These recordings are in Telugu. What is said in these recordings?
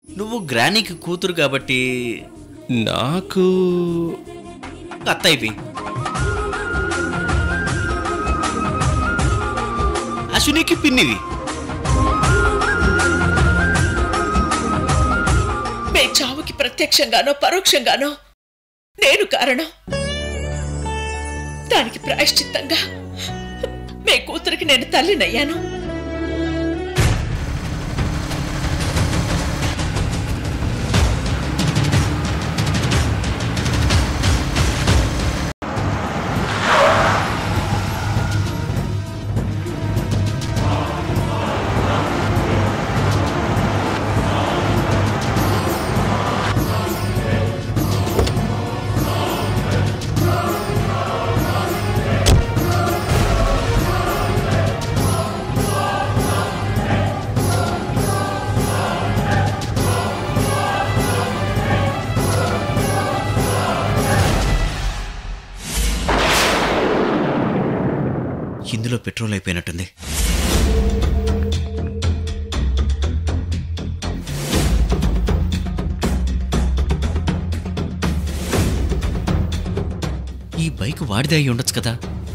నువ్వు గ్రానీకి కూతురు కాబట్టి నాకు అత్తయ్యవి అశ్వినికి పిన్నివి మీ చావుకి ప్రత్యక్షంగానో పరోక్షంగానో నేను కారణం దానికి ప్రాయశ్చిత్తంగా మీ కూతురికి నేను తల్లినయ్యాను ఇందులో పెట్రోల్ అయిపోయినట్టుంది ఈ బైక్ వాడిదే అయి ఉండొచ్చు కదా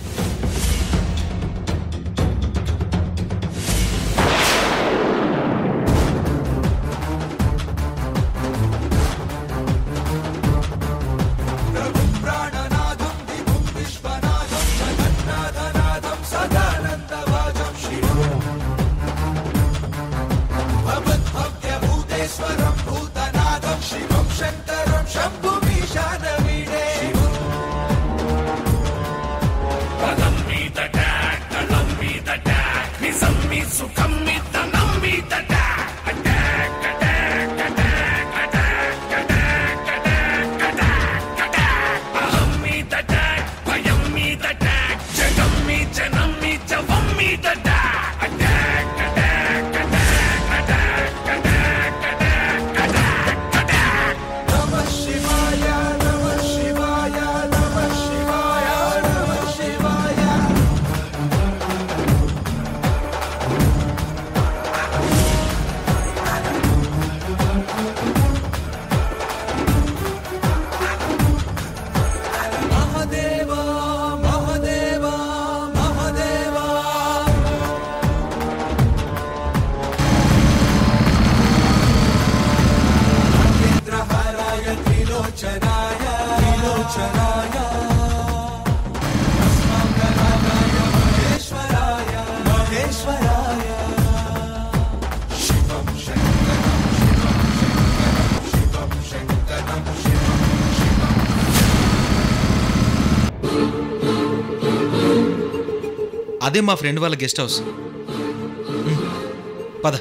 అదే మా ఫ్రెండ్ వాళ్ళ గెస్ట్ హౌస్ ఉమ్, పద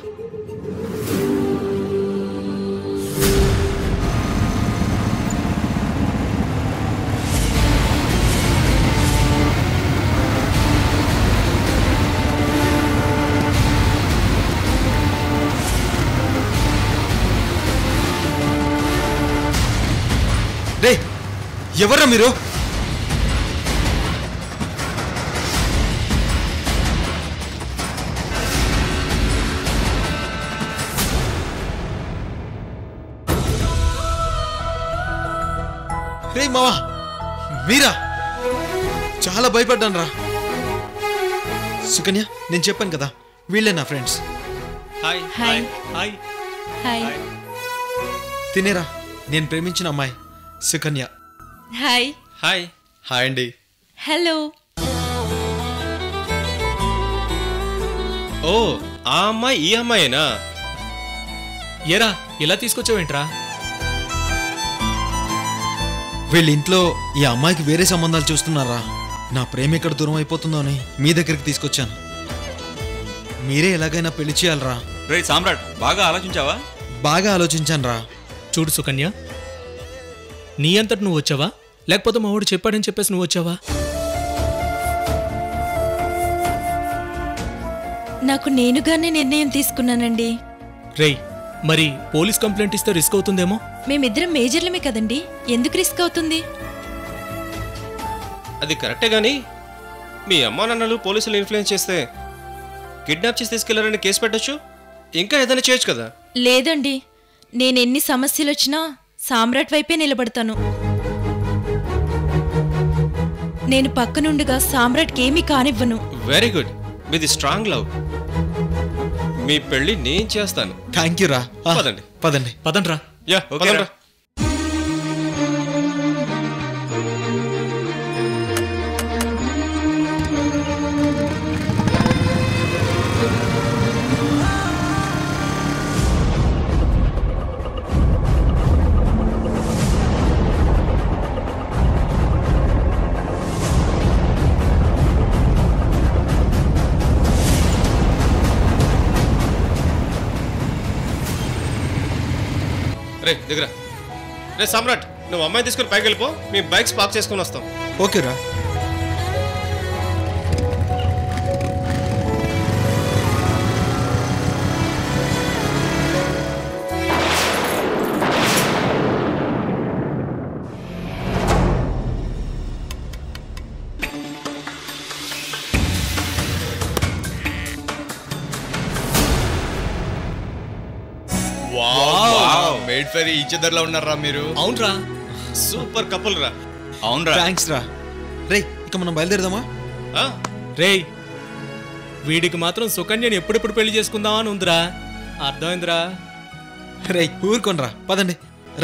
రే ఎవర్రా మీరు రే మావా మీరా చాలా భయపడ్డాను రా సుకన్య నేను చెప్పాను కదా వీళ్ళే నా friends hi hi. Hi hi తినేరా నేను ప్రేమించిన అమ్మాయి సుకన్య హాయ్ హాయ్ హాయ్ అండి హలో ఓ ఆ అమ్మాయి ఈ అమ్మాయేనా ఎరా ఇలా తీసుకొచ్చావేంట్రా వీళ్ళ ఇంట్లో ఈ అమ్మాయికి వేరే సంబంధాలు చూస్తున్నారా నా ప్రేమ ఎక్కడ దూరం అయిపోతుందో అని మీ దగ్గరికి తీసుకొచ్చాను మీరే ఎలాగైనా పెళ్లి చేయాలరా రే సామ్రాట్ బాగా ఆలోచించావా బాగా ఆలోచించాను రా చూడు సుకన్య నీ అంతటి నువ్వు వచ్చావా లేకపోతే మా వాడు చెప్పాడని చెప్పేసి నువ్వు వచ్చావా నాకు నేనుగానే నిర్ణయం తీసుకున్నానండి రేయ్ మరి పోలీస్ కంప్లైంట్ ఇస్తే రిస్క్ అవుతుందేమో మేమిద్దరం మేజర్లమే కదండి ఎందుకు రిస్క్ అవుతుంది అది కరెక్టే గాని మీ అమ్మా నాన్నలు పోలీసులు ఇన్ఫ్లుయెన్స్ చేస్తే కిడ్నాప్ చేసి తీసుకెళ్లారని కేసు పెట్టొచ్చు ఇంకా ఏదైనా చేయొచ్చు కదా లేదండి నేను ఎన్ని సమస్యలు వచ్చినా సామ్రాట్ వైపే నిలబడతాను నేను పక్కనుండగా సామ్రాట్కి ఏమీ కానివ్వను వెరీ గుడ్ మీది స్ట్రాంగ్ లవ్ మీ పెళ్లి నేను చేస్తాను థ్యాంక్ యూ రా ఆ, పదండి. పదండి పదండ్రా యా ఓకే పదండ్రా. రా. రే దగ్గర రే సమ్రాట్ నువ్వు అమ్మాయి తీసుకుని పైకి వెళ్ళిపో మీ బైక్స్ పార్క్ చేసుకుని వస్తాం ఓకే రా మేడ్ ఫర్ ఈచ్ అదర్ లో ఉన్నారా మీరు అవునరా సూపర్ కపుల్ రా అవునరా థ్యాంక్స్ రా రే ఇక మనం బయలుదేరదామా ఆ? రేయ్ వీడికి మాత్రం సుకన్యని ఎప్పుడెప్పుడు పెళ్లి చేసుకుందామా అని ఉందిరా అర్థమైందిరా రే ఊరుకోనరా పదండి రా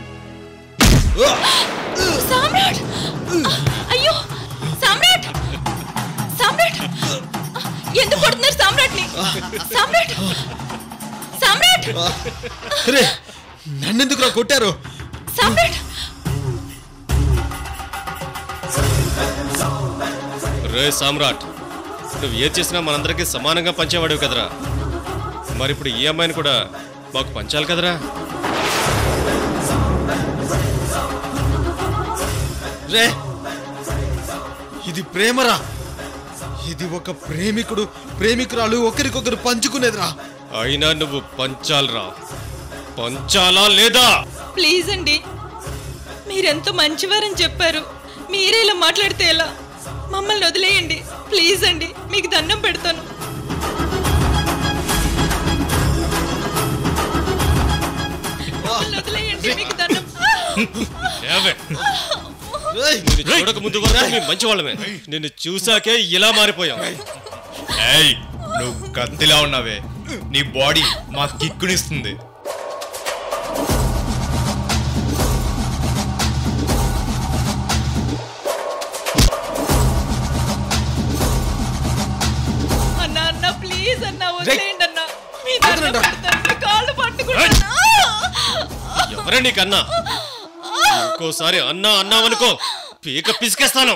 సామ్రాట్ అయ్యో సామ్రాట్ సామ్రాట్ ఎందుకు కొడుతున్నారు సామ్రాట్ని సామ్రాట్ సామ్రాట్ రే నన్నెందుకు రా కొట్టారు సామ్రాట్ రే సామ్రాట్ నువ్వు ఏది చేసినా మనందరికీ సమానంగా పంచేవాడివి కదరా మరి ఇప్పుడు ఈ అమ్మాయిని కూడా మాకు పంచాలి కదరా రే ఇది ప్రేమరా ఇది ఒక ప్రేమికుడు ప్రేమికురాలు ఒకరికొకరు పంచుకునేదిరా అయినా నువ్వు పంచాలరా పంచాలా లేదా ప్లీజ్ అండి మీరెంత మంచివారని చెప్పారు మీరే ఇలా మాట్లాడితే ఎలా మమ్మల్ని వదిలేయండి ప్లీజ్ అండి మీకు దండం పెడతాను మమ్మల్ని వదిలేయండి మీకు దండం లేవే. రేయ్, నిన్ను చూడక ముందు వరకు మేము మంచి వాళ్ళమే నిన్ను చూసాకే ఇలా మారిపోయాం ఏయ్ నువ్వు కత్తిలా ఉన్నావే నీ బాడీ మా కిక్కునిస్తుంది అన్న అన్న ప్లీజ్ అన్న వదిలేయండి అన్న మీ దండం వదలండి. పెడతాను మీ కాళ్ళు పట్టుకుంటాను ఎవరే నీకన్నా ఇంకోసారి అన్నా అన్నావనుకో పీక పిసికేస్తాను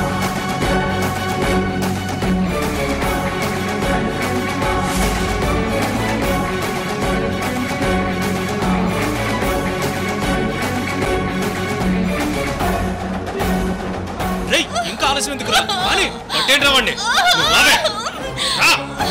రేయ్ ఇంకా ఆలస్యం ఎందుకురా కానీ పట్టేంటి రావండి నువ్వు రావే రా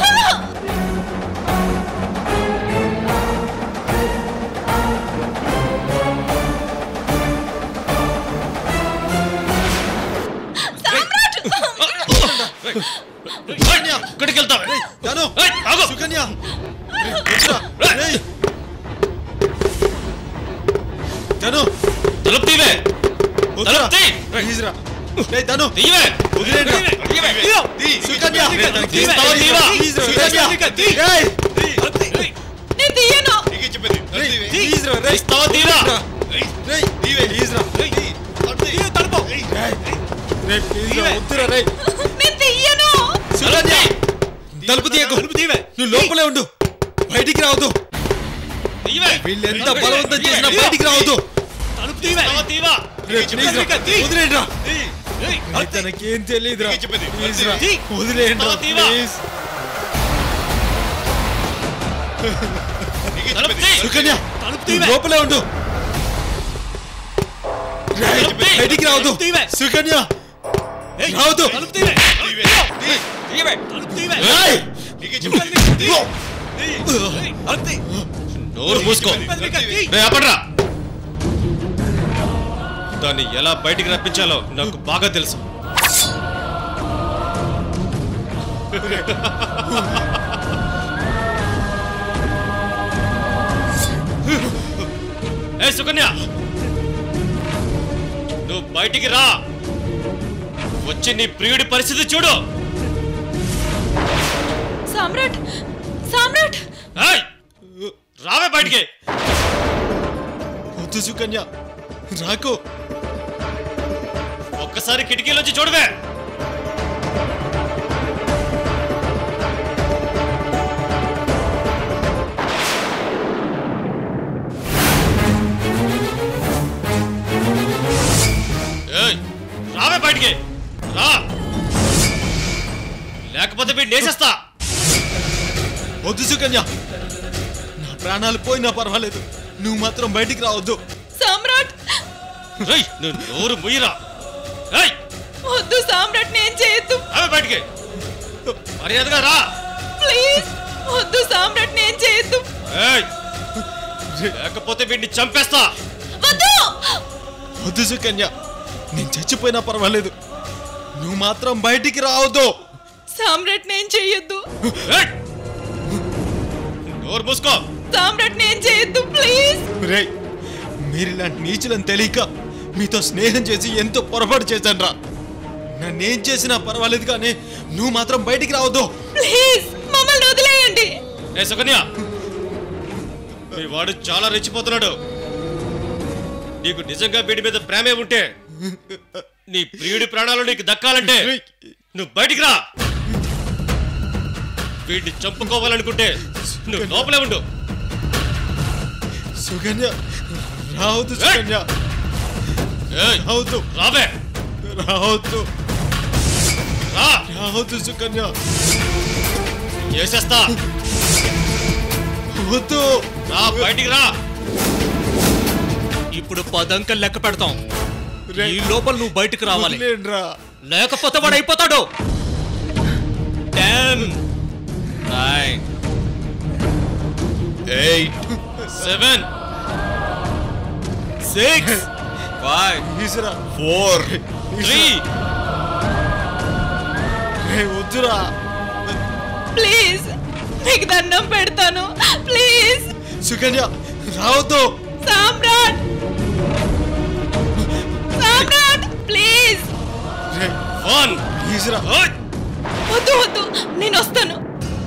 ఇక్కడికి వెళ్తావే ధను, ఏయ్, ఆగు. సుకన్య రేయ్, వచ్చురా. రేయ్. ధను, తలుపు తీవే వద్దురా. తలుపు తీ. ప్లీజ్ రా. రేయ్, ధను, తీయవే వదిలేయండి రా. సుకన్య, తీస్తావా, తీవా? ప్లీజ్ రా, సుకన్య. రేయ్, నేను తీయను రేయ్, ప్లీజ్ రా, రేయ్. తీస్తావా, తీరా? రేయ్, ప్లీజ్ రా. రేయ్, రేయ్, ప్లీజ్ రా, వద్దురా, రేయ్. నేను తీయను సుకన్య, తలుపు తీయకు నువ్వు లోపలే ఉండు బయటికి రావద్దు తీయవే వీళ్ళు ఎంత బలవంతం చేసినా బయటికి రావద్దు తలుపు తీవే తీవా రేయ్, ప్లీజ్ రా, వదిలేయండి రా. రేయ్, తనకేం తెలియదురా ప్లీజ్ రా వదిలేయండి రా, తీవా. ప్లీజ్ తలుపు తీ. సుకన్య నువ్వు లోపలే ఉండు రేయ్, తలుపు తీ. బయటికి రావద్దు సుకన్య రావద్దు రేయ్! నోరు మూసుకో రే ఆపడ్రా దాన్ని ఎలా బయటికి రప్పించాలో నాకు బాగా తెలుసు ఏ సుకన్య నువ్వు బయటికి రా వచ్చి నీ ప్రియుడి పరిస్థితి చూడు సామ్రాట్ సామ్రాట్ ఏయ్! రావే బయటికి వద్దు సుకన్య రాకు ఒక్కసారి కిటికీలోంచి చూడవే ఏయ్, రావే బయటికి రా లేకపోతే వీడిని వేసేస్తా వద్దు సుకన్య నా ప్రాణాలు పోయినా పర్వాలేదు నువ్వు మాత్రం బయటికి రావద్దు సామ్రాట్ రేయ్ నువ్వు నోరు ముయ్యరా ఏయ్ వద్దు సామ్రాట్ నేను చేయొద్దు రావే బయటికి మర్యాదగా రా ప్లీజ్ వద్దు సామ్రాట్ నేను చేయొద్దు ఏయ్ లేకపోతే వీడిని చంపేస్తా వద్దు వద్దు సుకన్య నేను చచ్చిపోయినా పర్వాలేదు నువ్వు మాత్రం బయటికి రావద్దు సామ్రాట్ నేను చేయొద్దు ఏయ్! నోరు మూసుకో సామ్రాట్ నేను చేయొద్దు ప్లీజ్ రే మీరు ఇలాంటి నీచులని తెలియక మీతో స్నేహం చేసి ఎంతో పొరపాటు చేశాను రా నన్నేం చేసినా పర్వాలేదు కానీ నువ్వు మాత్రం బయటికి రావద్దు ప్లీజ్ మమ్మల్ని వదిలేయండి ఏ సుకన్య మీ వాడు చాలా రెచ్చిపోతున్నాడు నీకు నిజంగా వీడి మీద ప్రేమే ఉంటే నీ ప్రియుడి ప్రాణాలు నీకు దక్కాలంటే నువ్వు బయటికి రా వీడిని చంపుకోవాలనుకుంటే నువ్వు లోపలే ఉండు సుకన్య రావద్దు సుకన్య ఏయ్, రావద్దు రావే రావద్దు రా రావద్దు సుకన్య వేసేస్తా వద్దు రా బయటికి రా ఇప్పుడు పదంకలు లెక్క పెడతాం రే. ఈ లోపల నువ్వు బయటికి రావాలి వదిలేండ్రా. లేకపోతే వాడు అయిపోతాడు ten nine eight seven six five తీసురా ఫోర్ త్రీ రే, వద్దురా ప్లీజ్ మీకు దండం పెడతాను ప్లీజ్ సుకన్య రావద్దు సామ్రాట్ సామ్రాట్ ప్లీజ్ రే, వన్ తీసురా వద్దు వద్దు నేను వస్తాను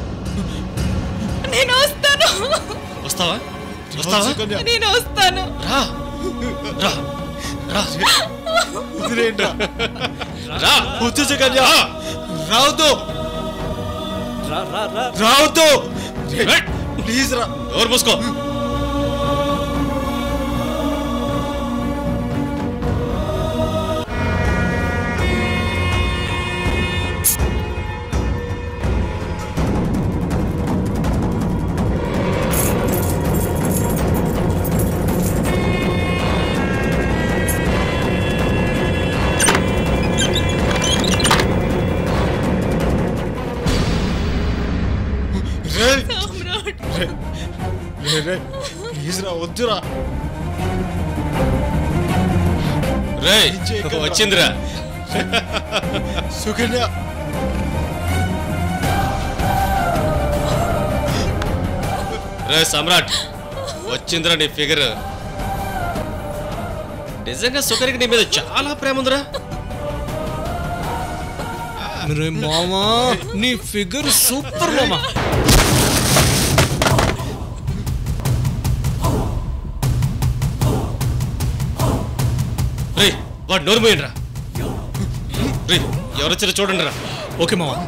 నేను వస్తాను వస్తావా రావద్దు వస్తావా సుకన్య నేను వస్తాను రా రా రా వదిలేండ్రా. రా వద్దు సుకన్య రావద్దు రావద్దు రే, ఏయ్, ప్లీజ్ రా నోరు మూసుకో రే సామ్రాట్ రే, రే, రే, ప్లీజ్ రా వద్దురా రేయ్ చేయకండి. వచ్చిందిరా సుకన్య రే సమ్రాట్ వచ్చిందిరా నీ ఫిగర్ నిజంగా సుకరికి నీ మీద చాలా ప్రేమ ఉందిరా రే మామా నీ ఫిగర్ సూపర్ మామా రే వాడు నోరు మూయండి రా రే ఎవరొచ్చారో చూడండి రా ఓకే మామా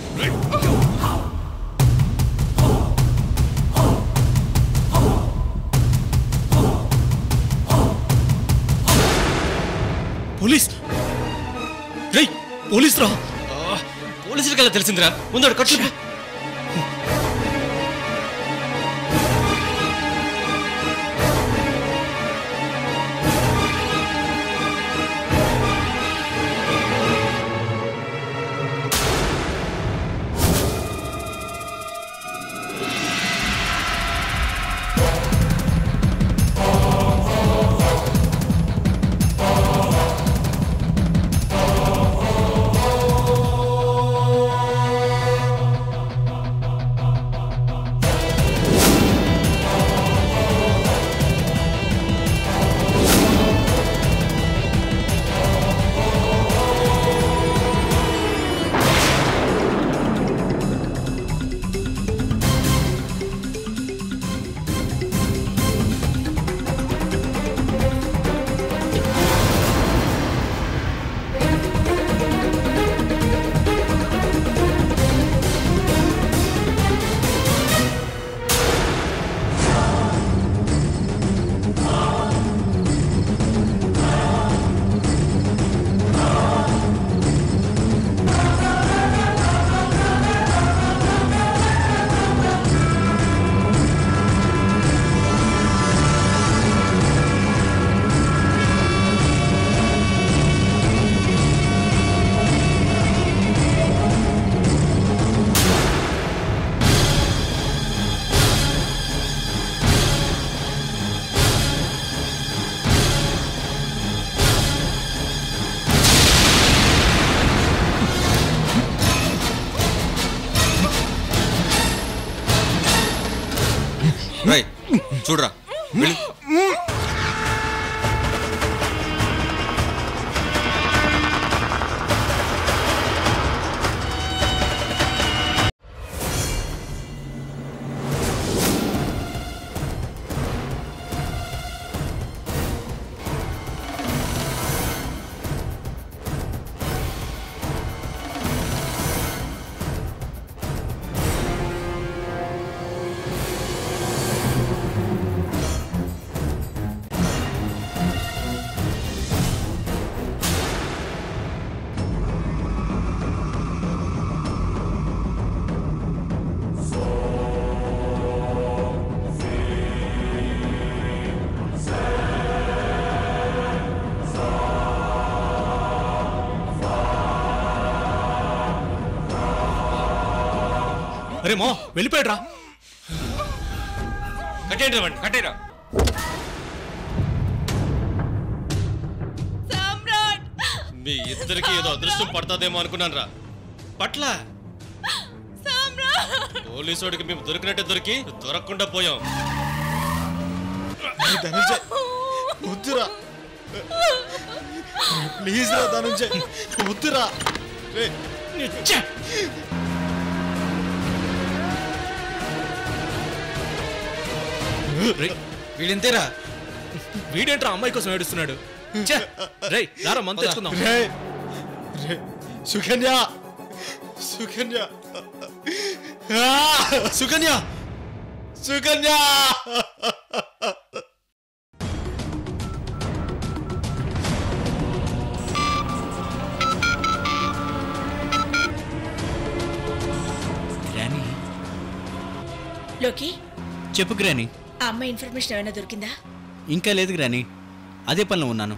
పోలీస్ రేయ్ పోలీస్ రా పోలీసులకి ఎలా తెలిసిందిరా ముందు కట్లు చూడరా వెళ్ళు. అరే మా వెళ్ళిపోయాడ్రా కట్టేయండి రా వాడిని, కట్టేయరా సామ్రాట్ మీ ఇద్దరికి ఏదో అదృష్టం పడుతుందేమో అనుకున్నాను రా పట్ల సామ్రాట్ పోలీసోడికి మేము దొరికినట్టే దొరికి దొరకకుండా పోయాం ధనుంజయ్ వద్దురా ప్లీజ్ రా ధనుంజయ్ వద్దురా రే రేయ్, వీడింతేరా వీడేంట్రా అమ్మాయి కోసం ఏడుస్తున్నాడు ఛే, రేయ్ రారా మంత తెచ్చుకుందాం రే రే సుకన్య సుకన్య ఆ! సుకన్య సుకన్య గ్రానీ లోకి చెప్పు గ్రానీ ఆ అమ్మాయి ఇన్ఫర్మేషన్ ఏమైనా దొరికిందా ఇంకా లేదు గ్రానీ అదే పనిలో ఉన్నాను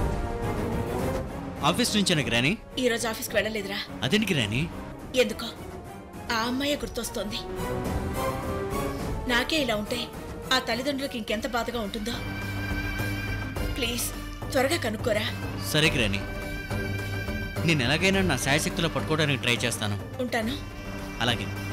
ఆఫీస్ నుంచేనా గ్రానీ ఈ రోజు ఆఫీస్కి వెళ్ళలేదురా అదేంటి గ్రానీ ఎందుకో ఆ అమ్మాయే గుర్తొస్తోంది నాకే ఇలా ఉంటే ఆ తల్లిదండ్రులకు ఇంకెంత బాధగా ఉంటుందో ప్లీజ్ త్వరగా కనుక్కోరా సరే గ్రానీ నేను ఎలాగైనా నా శాయశక్తిలో పట్టుకోవడానికి ట్రై చేస్తాను ఉంటాను అలాగే